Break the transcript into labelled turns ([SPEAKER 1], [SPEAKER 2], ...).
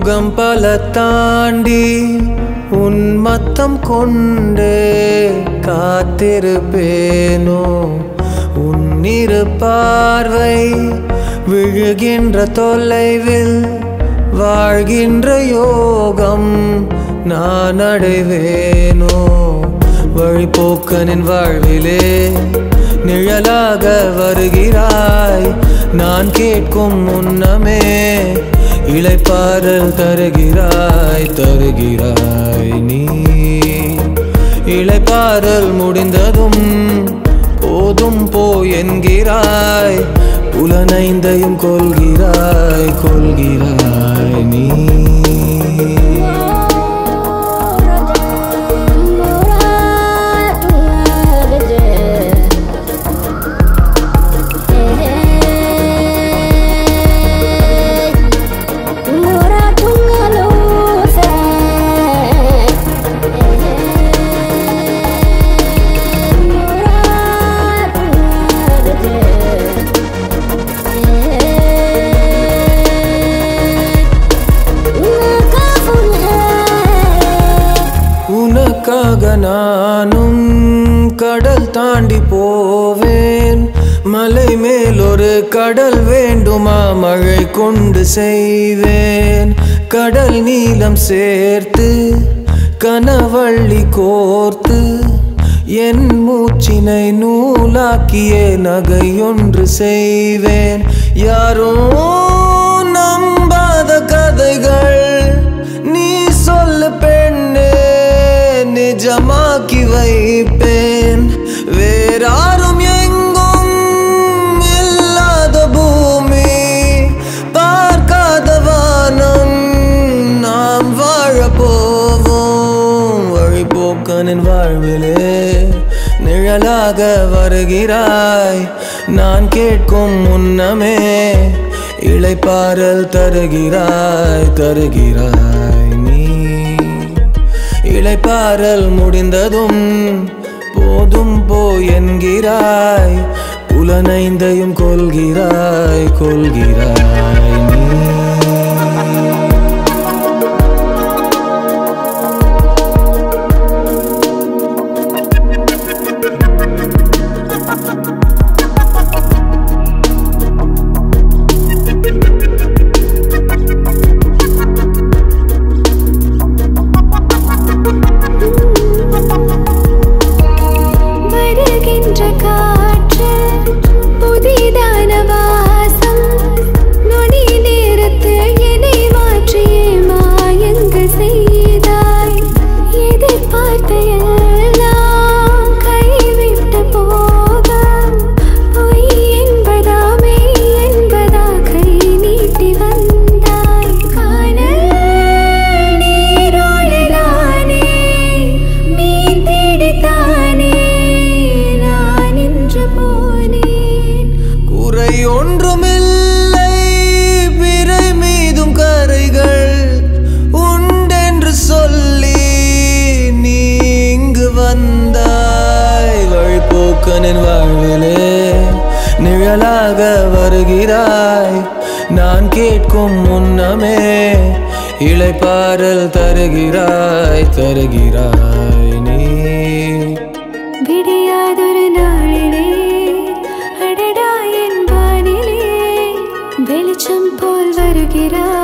[SPEAKER 1] யுகம் பல தாண்டி உன் மத்தம் கொண்டே காத்திருப்பேனோ உன்னிரு பார்வை விழுகின்ற தொலைவில் வாழ்கின்ற யோகம் நான் அடைவேனோ வழிபோக்கனின் வாழ்விலே நிழலாக வருகிறாய் நான் கேட்கும் முன்னமே இளைப்பாறல் தருகிறாய் தருகிறாய் நீ இளைப்பாறல் முடிந்ததும் போதும் போ என்கிறாய் புலனைந்தையும் கொள்கிறாய் கொள்கிறாய் நீ உனக்காக நானும் கடல் தாண்டி போவேன் மலை மேல் ஒரு கடல் வேண்டுமா மழை கொண்டு செய்வேன் கடல் நீளம் சேர்த்து கனவள்ளி கோர்த்து என் மூச்சினை நூலாக்கிய நகையொன்று செய்வேன் யாரோ நம்பாத கதைகள் நீ சொல்லு பெண்ணே நிஜமாக்கி வைப்பேன் வேறாரும் எங்கும் இல்லாத பூமி பார்க்காத வானம் நாம் வாழ போவோம் வழிபோக்கனின் வாழ்விலே நிழலாக வருகிறாய் நான் கேட்கும் முன்னமே இளைப்பாறல் தருகிறாய் தருகிறாய் நீ இளைப்பாறல் முடிந்ததும் போதும் போ என்கிறாய் புலனைந்தையும் கொள்கிறாய் கொள்கிறாய் நீ
[SPEAKER 2] வருகின்ற காற்று புதிதான வாசம் நொடி நேரத்து என்னை மாற்றியே மாயங்கள் செய்தாய் எதிர்பார்த்த எல்லாம் கைவிட்டு போக பொய் என்பதா மெய் என்பதா கை நீட்டி வந்தாய் காணல் நீரோடுதானே மீன் தேடித்தானே நான் இன்று போனேன்
[SPEAKER 1] குறை ஒன்றுமில்லை பிறை மீதும் கரைகள் உண்டென்று சொல்லி நீ இங்கு வந்தாய் வழிபோக்கனின் வாழ்விலே நிழலாக வருகிறாய் நான் கேட்கும் முன்னமே இளைப்பாறல் தருகிறாய் தருகிறாய் நீ
[SPEAKER 2] விடியாதொரு நாளிலே அடடா என் வானிலே வெளிச்சம் போல் வருகிறாய்